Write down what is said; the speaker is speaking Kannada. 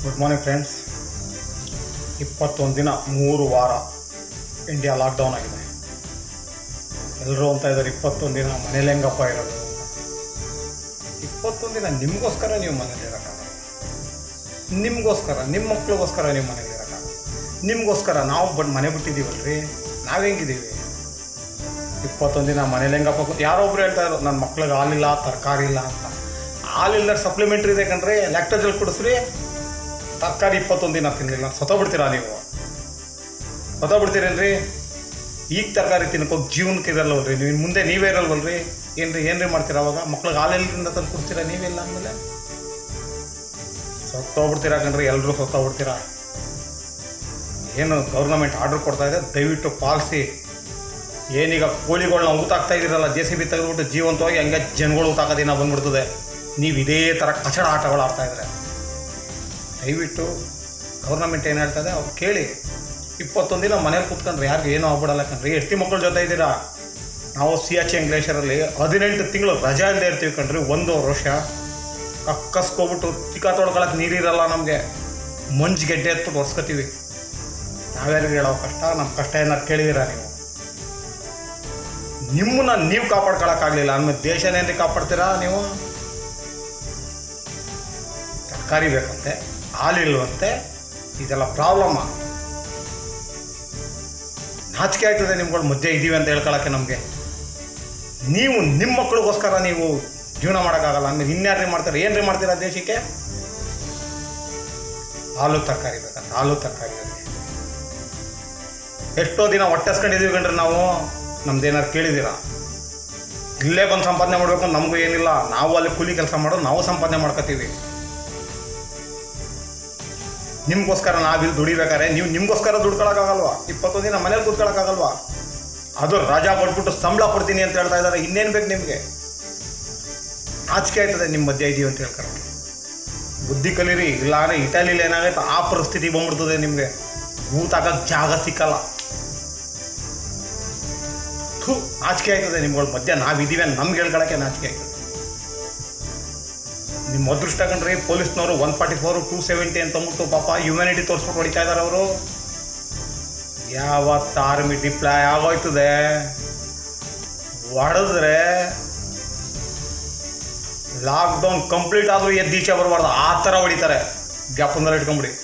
ಗುಡ್ ಮಾರ್ನಿಂಗ್ ಫ್ರೆಂಡ್ಸ್ ಇಪ್ಪತ್ತೊಂದು ದಿನ ಮೂರು ವಾರ ಇಂಡಿಯಾ ಲಾಕ್ಡೌನ್ ಆಗಿದೆ ಎಲ್ಲರೂ ಅಂತ ಇದ್ದಾರೆ ಇಪ್ಪತ್ತೊಂದು ದಿನ ಮನೇಲಿ ಹೆಂಗಪ್ಪ ಇರೋದು ಇಪ್ಪತ್ತೊಂದು ದಿನ ನಿಮಗೋಸ್ಕರ ನೀವು ಮನೇಲಿ ಇರೋಕ್ಕಾಗಲ್ಲ ನಿಮಗೋಸ್ಕರ ನಿಮ್ಮ ಮಕ್ಳಿಗೋಸ್ಕರ ನೀವು ಮನೇಲಿ ಇರೋಕ್ಕಾಗಲ್ಲ ನಿಮಗೋಸ್ಕರ ನಾವು ಬಟ್ ಮನೆ ಬಿಟ್ಟಿದ್ದೀವಲ್ರಿ ನಾವು ಹೆಂಗಿದ್ದೀವಿ ಇಪ್ಪತ್ತೊಂದು ದಿನ ಮನೇಲಿ ಹೆಂಗಪ್ಪ ಕೂತ್- ಯಾರೋ ಒಬ್ರು ಹೇಳ್ತಾ ಇದ್ರು ನನ್ನ ಮಕ್ಳಿಗೆ ಹಾಲಿಲ್ಲ ತರಕಾರಿ ಇಲ್ಲ ಅಂತ ಹಾಲಿಲ್ಲ ಸಪ್ಲಿಮೆಂಟ್ರಿ ಇದೆ ಕಣ್ರಿ ಲ್ಯಾಕ್ಟೋಜಲ್ ಕುಡಿಸ್ರಿ ತರಕಾರಿ ಇಪ್ಪತ್ತೊಂದು ದಿನ ತಿನ್ನಲಿಲ್ಲ ಸತ್ತೋಗ್ಬಿಡ್ತೀರಾ ನೀವು ಸತ್ತೋಗ್ಬಿಡ್ತೀರೇನ್ರಿ ಈಗ ತರಕಾರಿ ತಿನ್ನಕೋಗಿ ಜೀವನಕ್ಕೆ ಇರಲ್ವಲ್ರಿ ನೀವು ಇನ್ನು ಮುಂದೆ ನೀವೇ ಇರಲ್ವಲ್ರಿ ಏನ್ರಿ ಏನ್ರಿ ಮಾಡ್ತೀರಾ ಅವಾಗ ಮಕ್ಳಿಗೆ ಹಾಲೆಲ್ಲಿಂದ ತಂದು ಕೊಡ್ತೀರಾ ನೀವೆಲ್ಲ ಅಂದಮೇಲೆ ಸತ್ತೋಗ್ಬಿಡ್ತೀರಾ ಕಣ್ರಿ ಎಲ್ಲರೂ ಸತ್ತೋಗ್ಬಿಡ್ತೀರಾ ಏನು ಗೌರ್ನಮೆಂಟ್ ಆರ್ಡರ್ ಕೊಡ್ತಾ ಇದೆ ದಯವಿಟ್ಟು ಪಾಲಿಸಿ ಏನೀಗ ಕೋಳಿಗಳನ್ನ ಊತಾಕ್ತಾ ಇದ್ದೀರಲ್ಲ ಜೆ ಸಿ ಬಿ ತೆಗೆದ್ಬಿಟ್ಟು ಜೀವಂತವಾಗಿ ಹಂಗೆ ಜನಗಳು ಊತಾಕೋ ದಿನ ಬಂದ್ಬಿಡ್ತದೆ ನೀವು ಇದೇ ಥರ ಕಚಡ ಆಟಗಳು ಆಡ್ತಾ ಇದ್ರೆ ದಯವಿಟ್ಟು ಗೌರ್ನಮೆಂಟ್ ಏನು ಹೇಳ್ತದೆ ಅವ್ರು ಕೇಳಿ ಇಪ್ಪತ್ತೊಂದು ದಿನ ಮನೇಲಿ ಕೂತ್ಕೊಂಡ್ರೆ ಯಾರಿಗೂ ಏನೂ ಆಗ್ಬಿಡಲ್ಲ ಕಣ್ರಿ ಹೆಂಡತಿ ಮಕ್ಕಳ ಜೊತೆ ಇದ್ದೀರಾ ನಾವು ಸಿ ಎಚ್ ಎನ್ ಗ್ಲೇಷರಲ್ಲಿ ಹದಿನೆಂಟು ತಿಂಗಳು ರಜಾ ಇಲ್ಲದೆ ಇರ್ತೀವಿ ಕಣ್ರಿ ಒಂದು ವರ್ಷ ಕಕ್ಕಸ್ಕೊಬಿಟ್ಟು ಚಿಕ್ಕ ತೊಳ್ಕೊಳಕ್ಕೆ ನೀರಿರಲ್ಲ ನಮಗೆ ಮಂಜು ಗೆಡ್ಡೆ ಎತ್ಬಿಟ್ಟು ಒರ್ಸ್ಕೊತೀವಿ ನಾವ್ಯಾರಿಗೆ ಹೇಳೋ ಕಷ್ಟ ನಮ್ಮ ಕಷ್ಟ ಏನಾರು ಕೇಳಿದ್ದೀರಾ ನೀವು ನಿಮ್ಮನ್ನ ನೀವು ಕಾಪಾಡ್ಕೊಳಕ್ಕಾಗಲಿಲ್ಲ ಅಂದ್ಮೇಲೆ ದೇಶನೇನ್ರಿ ಕಾಪಾಡ್ತೀರಾ ನೀವು ತರಕಾರಿ ಬೇಕಂತೆ ಹಾಲಿಲ್ವಂತೆ ಇದೆಲ್ಲ ಪ್ರಾಬ್ಲಮ್ಮ ನಾಚಿಕೆ ಆಯ್ತದೆ ನಿಮ್ಗಳು ಮಧ್ಯೆ ಇದ್ದೀವಿ ಅಂತ ಹೇಳ್ಕೊಳಕ್ಕೆ ನಮಗೆ ನೀವು ನಿಮ್ಮ ಮಕ್ಕಳಿಗೋಸ್ಕರ ನೀವು ಜೀವನ ಮಾಡೋಕ್ಕಾಗಲ್ಲ ಅಂದ್ರೆ ಇನ್ಯಾರ್ರಿ ಮಾಡ್ತಾರೆ ಏನ್ರಿ ಮಾಡ್ತೀರಾ ದೇಶಕ್ಕೆ ಹಾಲು ತರಕಾರಿ ಬೇಕಂತ ಹಾಲು ತರಕಾರಿ ಬೇಕು ಎಷ್ಟೋ ದಿನ ಹೊಟ್ಟೆಸ್ಕೊಂಡಿದೀವಿ ಕಂಡ್ರೆ ನಾವು ನಮ್ದೇನಾರು ಕೇಳಿದ್ದೀರಾ ಇಲ್ಲೇ ಬಂದು ಸಂಪಾದನೆ ಮಾಡಬೇಕು ನಮಗೂ ಏನಿಲ್ಲ ನಾವು ಅಲ್ಲಿ ಕೂಲಿ ಕೆಲಸ ಮಾಡೋದು ನಾವು ಸಂಪಾದನೆ ಮಾಡ್ಕೋತೀವಿ ನಿಮ್ಗೋಸ್ಕರ ನಾವಿಲ್ಲಿ ದುಡಿಬೇಕಾರೆ ನೀವು ನಿಮ್ಗೋಸ್ಕರ ದುಡ್ಕೊಳಕ್ಕಾಗಲ್ವಾ ಇಪ್ಪತ್ತೊಂದು ದಿನ ಮನೇಲಿ ಕೂತ್ಕೊಳಕ್ಕಾಗಲ್ವಾ ಅದು ರಜಾ ಕೊಟ್ಬಿಟ್ಟು ಸಂಬಳ ಕೊಡ್ತೀನಿ ಅಂತ ಹೇಳ್ತಾ ಇದ್ದಾರೆ ಇನ್ನೇನು ಬೇಕು ನಿಮಗೆ ನಾಚಿಕೆ ಆಯ್ತದೆ ನಿಮ್ಮ ಮಧ್ಯೆ ಇದೀವಿ ಅಂತ ಹೇಳ್ಕೊಳಕ್ಕೆ ಬುದ್ಧಿ ಕಲೀರಿ ಇಲ್ಲ ಅಂದರೆ ಇಟಾಲಿಲಿ ಏನಾಗೈತೆ ಆ ಪರಿಸ್ಥಿತಿ ಬಂದ್ಬಿಡ್ತದೆ ನಿಮಗೆ ಊಟ ಹಾಕಕ್ಕೆ ಜಾಗ ಸಿಕ್ಕಲ್ಲ ಥೂ ನಾಚಿಕೆ ಆಯ್ತದೆ ನಿಮ್ಗಳ ಮಧ್ಯೆ ನಾವಿದ್ದೀವಿ ಅಂತ ನಮ್ಗೆ ಹೇಳ್ಕೊಳಕ್ಕೆ ನಾಚಿಕೆ ಆಯ್ತದೆ ನಿಮ್ಮ ಅದೃಷ್ಟ ಕಂಡ್ರಿ ಪೊಲೀಸ್ನವರು one forty four two seventy ಅಂತ ಅಂದ್ಬಿಟ್ಟು ಪಾಪ ಹ್ಯುಮ್ಯಾನಿಟಿ ತೋರಿಸ್ಬಿಟ್ಟು ಹೊಡಿತಾ ಇದ್ದಾರೆ ಅವರು ಯಾವತ್ತು ಆರ್ಮಿ ಡಿಪ್ಲಾಯ್ ಆಗೋಯ್ತದೆ ಹೊಡೆದ್ರೆ ಲಾಕ್ಡೌನ್ ಕಂಪ್ಲೀಟ್ ಆದರೂ ಎದ್ದು ಈಚೆ ಬರಬಾರ್ದು ಆ ಥರ ಹೊಡಿತಾರೆ ಜ್ಞಾಪನದಲ್ಲಿ ಇಟ್ಕೊಂಬಿಡಿ